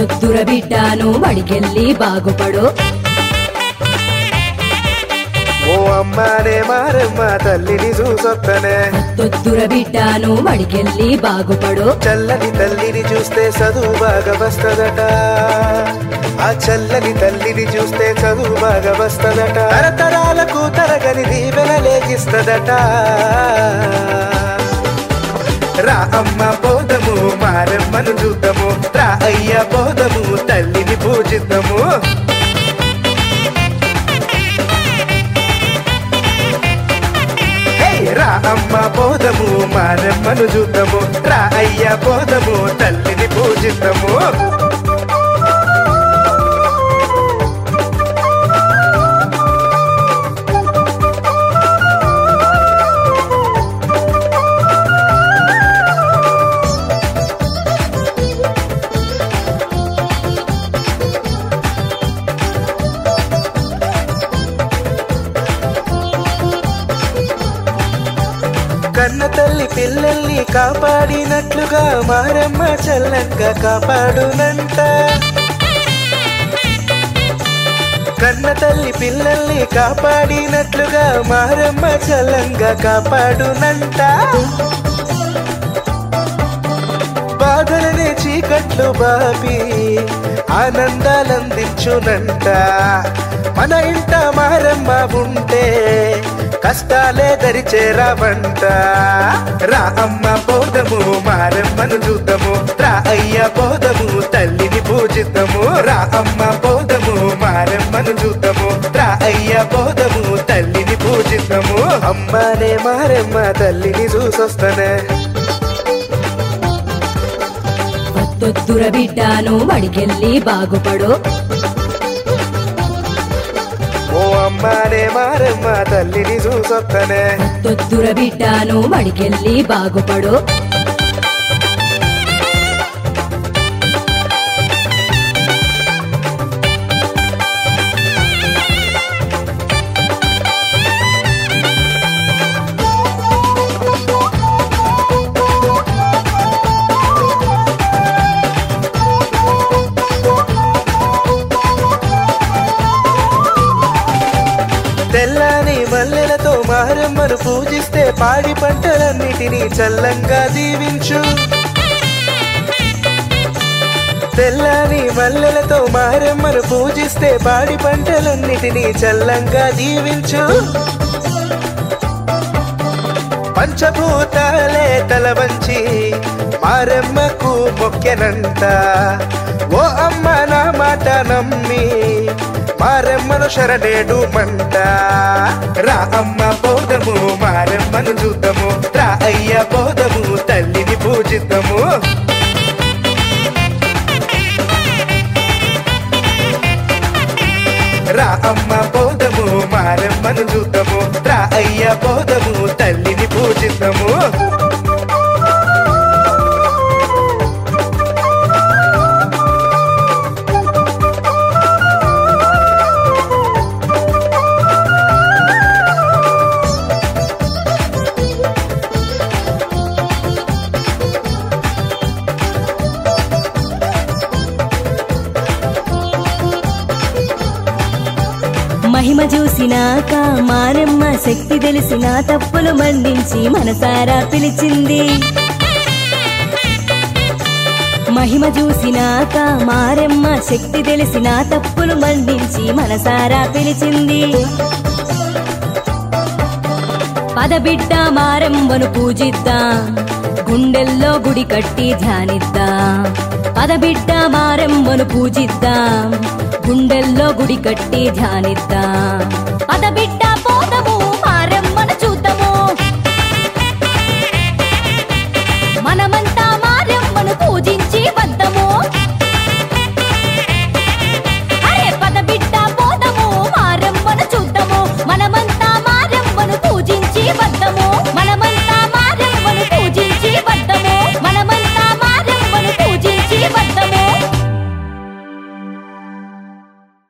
వద్దొద్దుర బిడ్డాను బడికెళ్ళి బాగుపడు ఓ అమ్మానే మారమ్మ తల్లిని చూసొత్తనే వద్దొద్దుర బిడ్డాను బడికెళ్ళి బాగుపడు చల్లని తల్లిని చూస్తే చదువు బాగా వస్తదట ఆ చల్లని తల్లిని చూస్తే చదువు బాగా వస్తదట తరతరాలకు తరగని దీవెన లేగిస్తదట రా అమ్మ పోదము మారమ్మను చూద్దాము రా అయ్య పోదము తల్లిని పూజిద్దాము హే, రా అమ్మ పోదము మారమ్మను చూద్దాము రా అయ్య పోదము తల్లిని పూజిద్దాము కన్న తల్లి పిల్లల్ని కాపాడినట్లుగా మారమ్మ చల్లంగా కాపాడునంట కన్న తల్లి పిల్లల్ని కాపాడినట్లుగా మారమ్మ చల్లంగా కాపాడునంట బాధలనే చీకట్లు బాపి ఆనందాలందించునంట మన ఇంట మారమ్మ ఉంటే కష్టాలే దరిచేరావంట రా అమ్మ పోదము మారమ్మను చూద్దాము రా అయ్య పోదము తల్లిని పూజిద్దాము రా అమ్మ పోదము మారమ్మను చూద్దాము రా అయ్య పోదము తల్లిని పూజిద్దాము అమ్మనే మారమ్మ తల్లిని చూసొస్తానే వద్దొద్దుర బిడ్డాను బడికెళ్ళి బాగుపడు ఓ అమ్మనే మారమ్మ తల్లిని చూసొత్తనే వద్దొద్దుర బిడ్డాను బడికెళ్ళి బాగుపడు తెల్లని మల్లెలతో మారమ్మను పూజిస్తే పాడి పంటలన్నిటినీ చల్లంగా దీవించు తెల్లని మల్లెలతో మారమ్మను పూజిస్తే పాడి పంటలన్నిటినీ చల్లంగా దీవించు పంచభూతాలే తల వంచి మారమ్మకు మొక్కెనంట ఓ అమ్మ నా మాట నమ్మి మారమ్మను శరణేడు మంట రా అమ్మ పోదము మారమ్మను చూద్దాము రా అయ్య పోదము తల్లిని పూజిద్దాము రా అమ్మ పోదము మారమ్మను చూద్దాము రా అయ్య పోదము తల్లిని పూజిద్దాము మహిమ చూసినాక మారమ్మ శక్తి తెలిసిన తప్పులు మందించి మనసారా పిలిచింది మహిమ చూసినాక మారమ్మ శక్తి తెలిసిన తప్పులు మందించి మనసారా పిలిచింది పదబిడ్డ మారమ్మను పూజిద్దాం గుండెల్లో గుడి కట్టి ధ్యానిద్దాం పదబిడ్డ మారమ్మను పూజిద్దాం గుండెల్లో గుడి కట్టి ధ్యానిద్దాం పదబిడ్డ